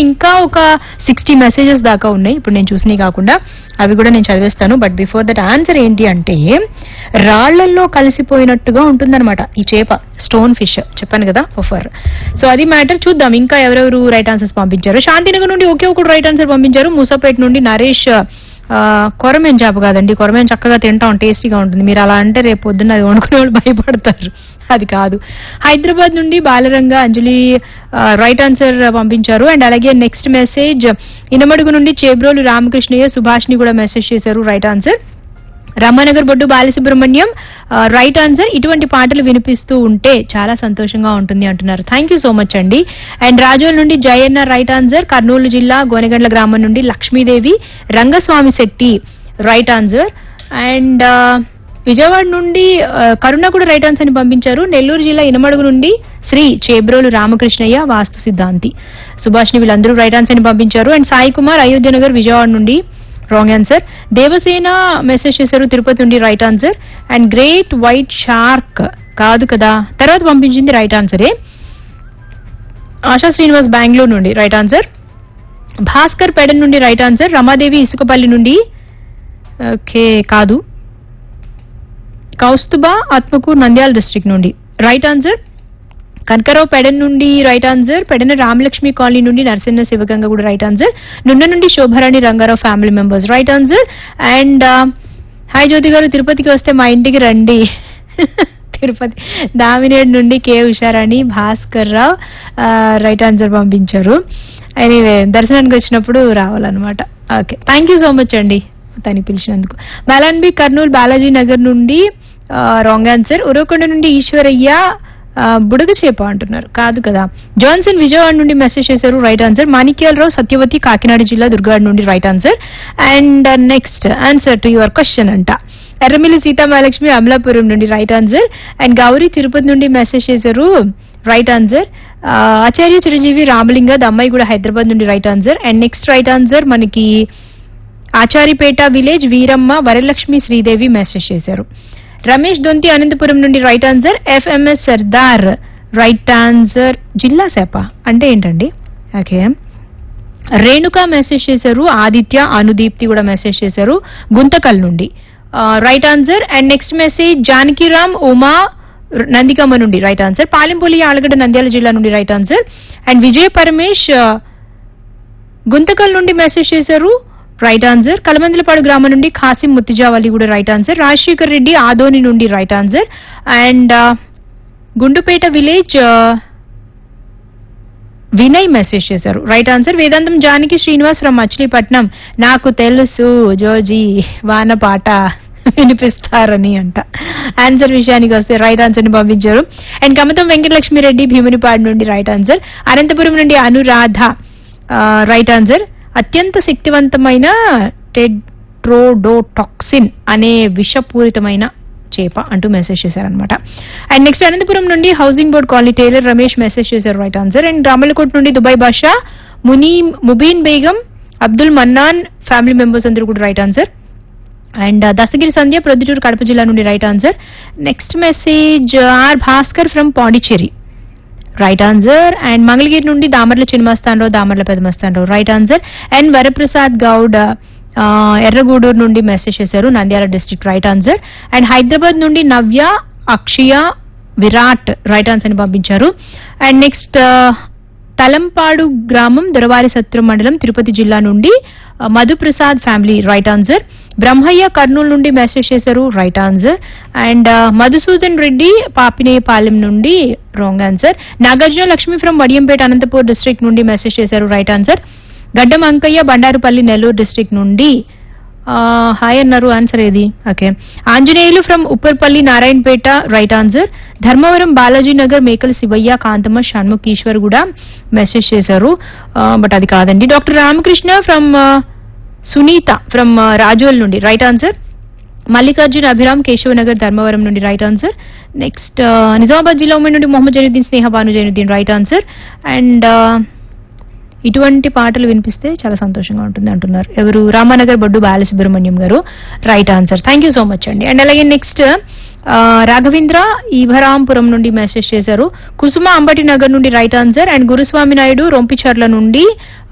ఇంకా ఒక sixty messages దాకా ఉన్నాయి ఇప్పుడు నేను చూసినవి కాకుండా అవి కూడా నేను చదివేస్తాను బట్ బిఫోర్ దట్ ఆన్సర్ ఏంటి అంటే రాళ్లల్లో కలిసిపోయినట్టుగా ఉంటుందన్నమాట ఈ చేప స్టోన్ ఫిష్ చెప్పాను కదా ఫర్ సో అది మ్యాటర్ చూద్దాం ఇంకా ఎవరెవరు రైట్ ఆన్సర్స్ పంపించారు శాంతినగర్ నుండి ఒకే ఒకటి రైట్ ఆన్సర్ పంపించారు మూసాపేట నుండి నరేష్ ఆ, కొరమేన్ చేప కాదండి కొరమేన్ చక్కగా తింటాం టేస్టీగా ఉంటుంది మీరు అలా అంటే రేపు పొద్దున్న అది వండుకునే వాళ్ళు భయపడతారు అది కాదు హైదరాబాద్ నుండి బాలరంగ అంజలి రైట్ ఆన్సర్ పంపించారు అండ్ అలాగే నెక్స్ట్ మెసేజ్ ఇనమడుగు నుండి చేబ్రోలు రామకృష్ణయ్య సుభాష్ని కూడా మెసేజ్ చేశారు right answer Ramanagar Boddu Balasubrahmanyam right answer ఇటువంటి పాటలు వినిపిస్తూ ఉంటే చాలా సంతోషంగా ఉంటుంది అంటున్నారు థ్యాంక్ యూ సో మచ్ అండి అండ్ రాజోల్ నుండి జయన్న రైట్ ఆన్సర్ కర్నూలు జిల్లా గోనెగండ్ల గ్రామం నుండి Lakshmidevi Rangaswamy Shetty right answer and Vijayawada నుండి ఆ, కరుణ కూడా రైట్ ఆన్సర్ ని పంపించారు నెల్లూరు జిల్లా ఇనమడుగు నుండి శ్రీ చేబ్రోలు రామకృష్ణయ్య వాస్తు సిద్ధాంతి సుభాష్ని వీళ్ళందరూ రైట్ ఆన్సర్ ని పంపించారు అండ్ సాయి కుమార్ అయోధ్య నగర్ విజయవాడ నుండి రాంగ్ ఆన్సర్ దేవసేన మెసేజ్ చేశారు తిరుపతి నుండి right answer and great white shark కాదు కదా తర్వాత పంపించింది రైట్ ఆన్సరే ఆశా శ్రీనివాస్ బెంగళూరు నుండి రైట్ ఆన్సర్ భాస్కర్ పెడన్ నుండి రైట్ ఆన్సర్ రమాదేవి ఇసుకపల్లి నుండి ఓకే కాదు కౌస్తుబా ఆత్మకూర్ నంద్యాల డిస్ట్రిక్ట్ నుండి రైట్ ఆన్సర్ కనకరావు పెడన్ నుండి right answer Pedana Ramalakshmi colony నుండి నరసింహ శివగంగ కూడా రైట్ ఆన్సర్ నున్న నుండి Shobharani Rangarao family members right answer and hi Jyoti garu తిరుపతికి వస్తే మా ఇంటికి రండి తిరుపతి దామినేడు నుండి K Usharani Bhaskar Rao right answer పంపించారు ఎనీవే దర్శనానికి వచ్చినప్పుడు రావాలన్నమాట okay thank you so much అండి తను పిలిచినందుకు బాలాన్బి కర్నూలు బాలాజీ నగర్ నుండి రాంగ్ ఆన్సర్ ఉరవకొండ నుండి ఈశ్వరయ్య ఆ, బుడగ చేప అంటున్నారు కాదు కదా జాన్సన్ విజయవాడ నుండి మెసేజ్ చేశారు రైట్ ఆన్సర్ మాణిక్యాలరావు సత్యవతి కాకినాడ జిల్లా దుర్గాడ నుండి right answer and next answer to your question అంట ఎర్రమిల్లి సీతామహాలక్ష్మి అమలాపురం నుండి right answer and Gauri Tirupati నుండి మెసేజ్ చేశారు రైట్ ఆన్సర్ ఆచార్య చిరంజీవి రామలింగ దమ్మాయి కూడా హైదరాబాద్ నుండి right answer and next right answer మనకి ఆచారిపేట విలేజ్ వీరమ్మ వరలక్ష్మి శ్రీదేవి మెసేజ్ చేశారు రమేష్ దొంతి అనంతపురం నుండి రైట్ ఆన్సర్ ఎఫ్ఎంఎస్ సర్దార్ రైట్ ఆన్సర్ జిల్లా సేప అంటే ఏంటండి ఓకే రేణుక మెసేజ్ చేశారు ఆదిత్య అనుదీప్తి కూడా మెసేజ్ చేశారు గుంతకల్ నుండి right answer and next message Janakiram Uma Nandikamma నుండి రైట్ ఆన్సర్ పాలెంపల్లి ఆలగడ్డ నంద్యాల జిల్లా నుండి right answer and Vijay Paramesh ఆ, గుంతకల్ నుండి మెసేజ్ చేశారు రైట్ ఆన్సర్ కలమందలపాడు గ్రామం నుండి ఖాసిం ముత్తిజావలి కూడా రైట్ ఆన్సర్ రాజశేఖర్ రెడ్డి ఆదోని నుండి right answer and Gundupeta village ఆ, వినయ్ మెసేజ్ చేశారు right answer Vedantam Janaki Srinivas from Machilipatnam నాకు తెలుసు జోజీ వాన పాట వినిపిస్తారని అంట ఆన్సర్ విషయానికి వస్తే రైట్ ఆన్సర్ ని పంపించారు అండ్ కమతం వెంకటలక్ష్మి రెడ్డి భీమునిపాడు నుండి రైట్ ఆన్సర్ అనంతపురం నుండి అనురాధ రైట్ ఆన్సర్ అత్యంత శక్తివంతమైన టెడ్రోడోటాక్సిన్ అనే విషపూరితమైన చేప అంటూ మెసేజ్ చేశారనమాట అండ్ నెక్స్ట్ అనంతపురం నుండి housing board colony tailor Ramesh message చేశారు రైట్ ఆన్సర్ అండ్ రామలకోట్ నుండి Dubai Basha Muni Mubeen Begum Abdul Mannan family members అందరూ కూడా right answer and Dastagiri Sandhya Proddatur Kadapa జిల్లా నుండి right answer next message R Bhaskar from Pondicherry right answer and Mangalagiri నుండి Damarla Chinnamastanarao Damarla Pedamastanarao right answer and Varaprasad Goud ఆ, ఎర్రగూడూరు నుండి మెసేజ్ చేశారు Nandyal district right answer and Hyderabad నుండి నవ్య అక్షయ విరాట్ రైట్ ఆన్సర్ ని పంపించారు అండ్ నెక్స్ట్ తలంపాడు గ్రామం దొరవారి సత్రం మండలం తిరుపతి జిల్లా నుండి ఆ, Madhuprasad family right answer Brahmaiah Kurnool నుండి మెసేజ్ చేశారు రైట్ ఆన్సర్ అండ్ ఆ, మధుసూదన్ రెడ్డి పాపినేయపాలెం నుండి wrong answer Nagarjuna Lakshmi from Vadiyampeta Anantapur district నుండి మెసేజ్ చేశారు right answer Gaddam Ankaiah Bandarupalli Nellore district నుండి ఆ, హాయ్ అన్నారు ఆన్సర్ ఏది okay Anjaneyulu from Upparpalli Narayanpet right answer Dharmavaram Balaji Nagar Mekala Sivaiah Kanthamma Shanmukh Eshwar కూడా మెసేజ్ చేశారు బట్ అది కాదండి doctor Ramakrishna from Sunitha from Rajol నుండి రైట్ ఆన్సర్ మల్లికార్జున్ అభిరామ్ కేశవనగర్ ధర్మవరం నుండి రైట్ ఆన్సర్ నెక్స్ట్ నిజామాబాద్ జిల్లా ఉమ్మడి నుండి Mohammed Zainuddin Sneha Bhanu Zainuddin right answer and ఇటువంటి పాటలు వినిపిస్తే చాలా సంతోషంగా ఉంటుంది అంటున్నారు ఎవరు Ramanagar Boddu Balasubrahmanyam garu right answer thank you so much అండి అండ్ అలాగే నెక్స్ట్ రాఘవేంద్ర ఈభరాంపురం నుండి మెసేజ్ చేశారు కుసుమ అంబటి నగర్ నుండి right answer and Guruswamy Naidu Rompicherla నుండి